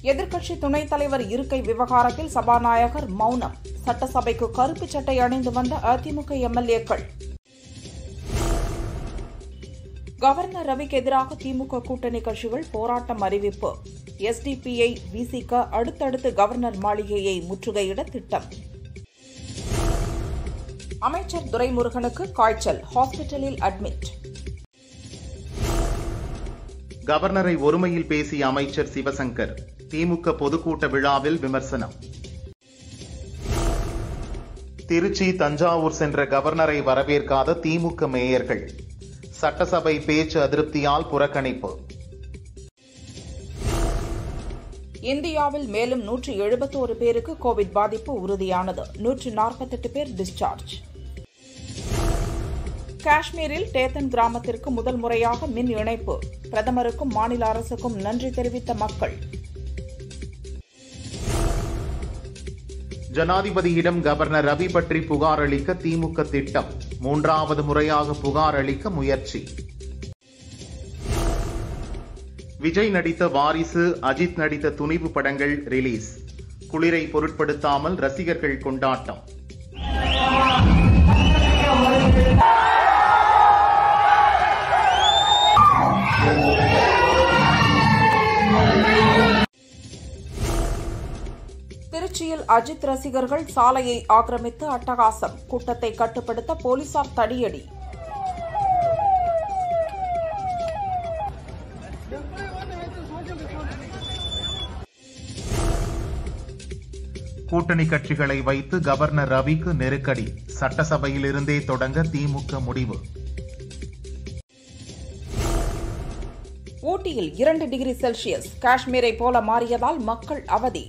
எதிர்க்கட்சி துணைத் தலைவர் இருக்கை விவகாரத்தில் சபாநாயகர் மௌனம் சட்டசபைக்கு கருப்பு சட்டை அணிந்து வந்த அதிமுக எம்எல்ஏக்கள் கவர்னர் ரவிக்கு எதிராக திமுக கூட்டணி கட்சிகள் போராட்டம் அறிவிப்பு எஸ்டிபிஐ விசிக அடுத்தடுத்து கவர்னர் மாளிகையை முற்றுகையிட திட்டம் அமைச்சர் துரைமுருகனுக்கு காய்ச்சல் ஹாஸ்பிட்டலில் அட்மிட் கவர்னரை ஒருமையில் பேசிய அமைச்சர் சிவசங்கர் திமுக பொதுக்கூட்ட விழாவில் விமர்சனம் திருச்சி தஞ்சாவூர் சென்ற கவர்னரை வரவேற்காத திமுக மேயர்கள் சட்டசபை பேச்சு அதிருப்தியால் புறக்கணிப்பு இந்தியாவில் மேலும் நூற்று எழுபத்தோரு பேருக்கு கோவிட் பாதிப்பு உறுதியானது நூற்று நாற்பத்தெட்டு பேர் டிஸ்சார்ஜ் காஷ்மீரில் டேத்தன் கிராமத்திற்கு முதல் முறையாக மின் இணைப்பு பிரதமருக்கும் மாநில அரசுக்கும் நன்றி தெரிவித்த மக்கள் ஜனாதிபதியிடம் கவர்னர் ரவி பற்றி புகார் அளிக்க திமுக திட்டம் மூன்றாவது முறையாக புகார் அளிக்க முயற்சி விஜய் நடித்த வாரிசு அஜித் நடித்த துணிவு படங்கள் ரிலீஸ் குளிரை பொருட்படுத்தாமல் ரசிகர்கள் கொண்டாட்டம் திருச்சியில் அஜித் ரசிகர்கள் சாலையை ஆக்கிரமித்து அட்டகாசம் கூட்டத்தை கட்டுப்படுத்த போலீசார் தடியடி கூட்டணி கட்சிகளை வைத்து கவர்னர் ரவிக்கு நெருக்கடி சட்டசபையில் இருந்தே தொடங்க திமுக முடிவு ஊட்டியில் இரண்டு டிகிரி செல்சியஸ் காஷ்மீரை போல மாறியதால் மக்கள் அவதி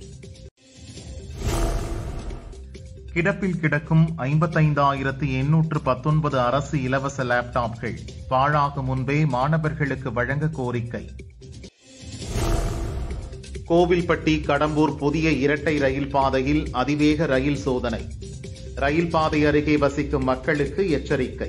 கிடப்பில் கிடக்கும் ஐம்பத்தைந்தாயிரத்து எண்ணூற்று பத்தொன்பது அரசு இலவச லேப்டாப்கள் பாழாகும் முன்பே மாணவர்களுக்கு வழங்க கோரிக்கை கோவில்பட்டி கடம்பூர் புதிய இரட்டை ரயில் பாதையில் அதிவேக ரயில் சோதனை ரயில் பாதை அருகே வசிக்கும் மக்களுக்கு எச்சரிக்கை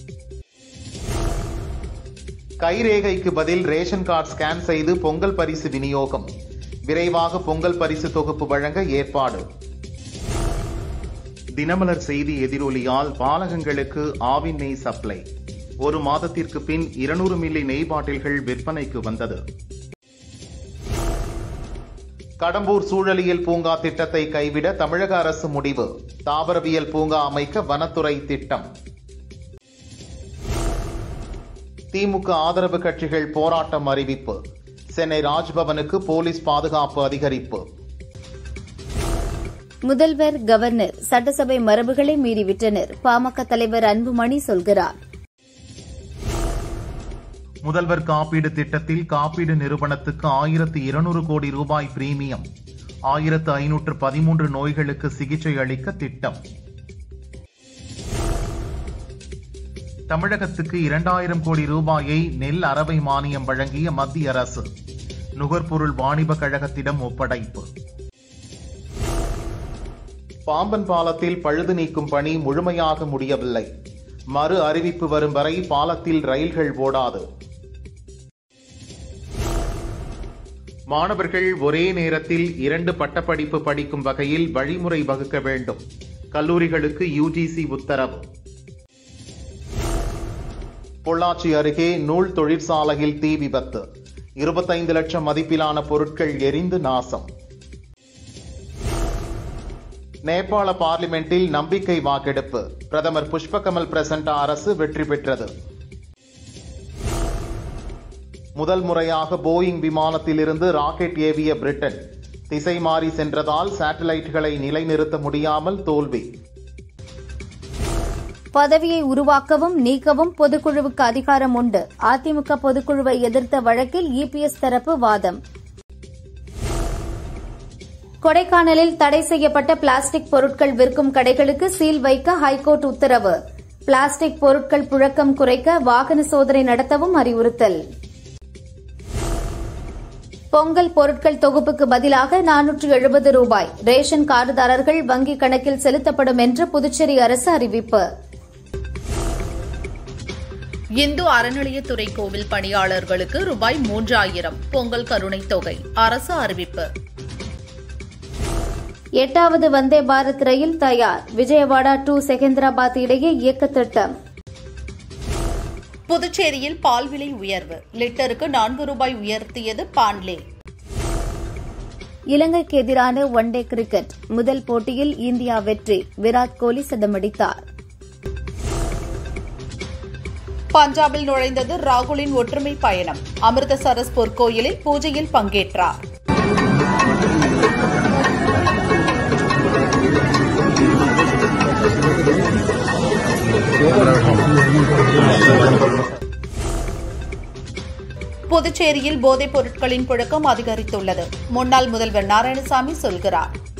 கைரேகைக்கு பதில் ரேஷன் கார்டு ஸ்கேன் செய்து பொங்கல் பரிசு விநியோகம் விரைவாக பொங்கல் பரிசு தொகுப்பு வழங்க ஏற்பாடு தினமலர் செய்தி எதிரொலியால் பாலகங்களுக்கு ஆவின் நெய் சப்ளை ஒரு மாதத்திற்கு பின் இருநூறு மில்லி நெய் பாட்டில்கள் விற்பனைக்கு வந்தது கடம்பூர் சூழலியல் பூங்கா திட்டத்தை கைவிட தமிழக அரசு முடிவு தாவரவியல் பூங்கா அமைக்க வனத்துறை திட்டம் திமுக ஆதரவு கட்சிகள் போராட்டம் அறிவிப்பு சென்னை ராஜ்பவனுக்கு போலீஸ் பாதுகாப்பு அதிகரிப்பு முதல்வர் கவர்னர் சட்டசபை மரபுகளை மீறிவிட்டனர் பாமக தலைவர் அன்புமணி சொல்கிறார் முதல்வர் காப்பீடு திட்டத்தில் காப்பீடு நிறுவனத்துக்கு ஆயிரத்து இருநூறு கோடி ரூபாய் பிரீமியம் ஆயிரத்து ஐநூற்று பதிமூன்று நோய்களுக்கு சிகிச்சை அளிக்க திட்டம் தமிழகத்துக்கு இரண்டாயிரம் கோடி ரூபாயை நெல் அரவை மானியம் வழங்கிய மத்திய அரசு நுகர்பொருள் வாணிப கழகத்திடம் ஒப்படைப்பு பாம்பன் பாலத்தில் பழுது நீக்கும் பணி முழுமையாக முடியவில்லை மறு அறிவிப்பு வரும் வரை பாலத்தில் ரயில்கள் ஓடாது மாணவர்கள் ஒரே நேரத்தில் இரண்டு பட்டப்படிப்பு படிக்கும் வகையில் வழிமுறை வகுக்க வேண்டும் கல்லூரிகளுக்கு யுஜிசி உத்தரவு பொள்ளாச்சி அருகே நூல் தொழிற்சாலையில் தீ விபத்து இருபத்தைந்து லட்சம் மதிப்பிலான பொருட்கள் எரிந்து நாசம் நேபாள பார்லிமெண்டில் நம்பிக்கை வாக்கெடுப்பு பிரதமர் புஷ்பகமல் பிரசண்டா அரசு வெற்றி பெற்றது முதல் முறையாக போயிங் விமானத்திலிருந்து ராக்கெட் ஏவிய பிரிட்டன் திசை மாறி சென்றதால் சேட்டலைட்டுகளை நிலைநிறுத்த முடியாமல் தோல்வி பதவியை உருவாக்கவும் நீக்கவும் பொதுக்குழுவுக்கு அதிகாரம் உண்டு அதிமுக பொதுக்குழுவை எதிர்த்த வழக்கில் இபிஎஸ் தரப்பு வாதம் கொடைக்கானலில் தடை செய்யப்பட்ட பிளாஸ்டிக் பொருட்கள் விற்கும் கடைகளுக்கு சீல் வைக்க ஹைகோர்ட் உத்தரவு பிளாஸ்டிக் பொருட்கள் புழக்கம் குறைக்க வாகன சோதனை நடத்தவும் அறிவுறுத்தல் பொங்கல் பொருட்கள் தொகுப்புக்கு பதிலாக நானூற்று எழுபது ரூபாய் ரேஷன் கார்டுதாரர்கள் வங்கிக் கணக்கில் செலுத்தப்படும் என்று புதுச்சேரி அரசு அறிவிப்பு இந்து அறநிலையத்துறை கோவில் பணியாளர்களுக்கு ரூபாய் மூன்றாயிரம் பொங்கல் கருணைத் தொகை அரசு அறிவிப்பு எட்டாவது வந்தே பாரத் ரயில் தயார் விஜயவாடா டு செகந்திராபாத் இடையே இயக்க திட்டம் புதுச்சேரியில் பால் விலை உயர்வு லிட்டருக்கு நான்கு ரூபாய் உயர்த்தியது பாண்லே இலங்கைக்கு எதிரான ஒன் டே கிரிக்கெட் முதல் போட்டியில் இந்தியா வெற்றி விராட் கோலி சதமடித்தார் பஞ்சாபில் நுழைந்தது ராகுலின் ஒற்றுமை பயணம் அமிர்தசரஸ் பொற்கோயிலில் பூஜையில் பங்கேற்றார் புதுச்சேரியில் போதைப் பொருட்களின் புழக்கம் அதிகரித்துள்ளது முன்னாள் முதல்வர் நாராயணசாமி சொல்கிறார்